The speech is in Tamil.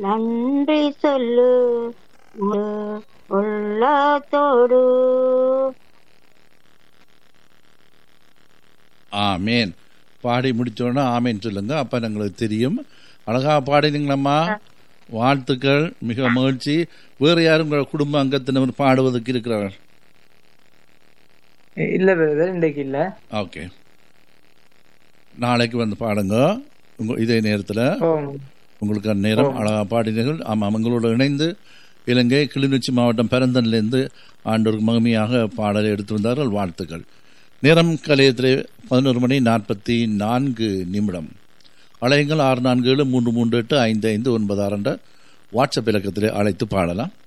நன்றி சொல்லு முழு உள்ளத்தோடு ஆமேன் பாடி முடிச்சோன்னா ஆமேன் சொல்லுங்க அப்ப எங்களுக்கு தெரியும் அழகா பாடினீங்களம்மா வாழ்த்துக்கள் மிக மகிழ்ச்சி வேற யாரும் உங்க குடும்ப அங்கத்தினர் பாடுவதற்கு இருக்கிறார்கள் இல்ல பிரதர் இன்றைக்கு இல்ல ஓகே நாளைக்கு வந்து பாடுங்க உங்க இதே நேரத்தில் ஓ உங்களுக்கு நேரம் அழகா பாடினீர்கள் ஆமாம் உங்களோட இணைந்து இலங்கை கிளிநொச்சி மாவட்டம் பெரந்தன்லேருந்து ஆண்டோருக்கு மகிமையாக பாடலை எடுத்து வந்தார்கள் வாழ்த்துக்கள் நேரம் கலையத்திலே பதினோரு மணி நாற்பத்தி நான்கு நிமிடம் அலையுங்கள் ஆறு நான்கு ஏழு மூன்று மூன்று எட்டு ஐந்து ஐந்து ஒன்பது ஆறு என்ற வாட்ஸ்அப் இலக்கத்திலே அழைத்து பாடலாம்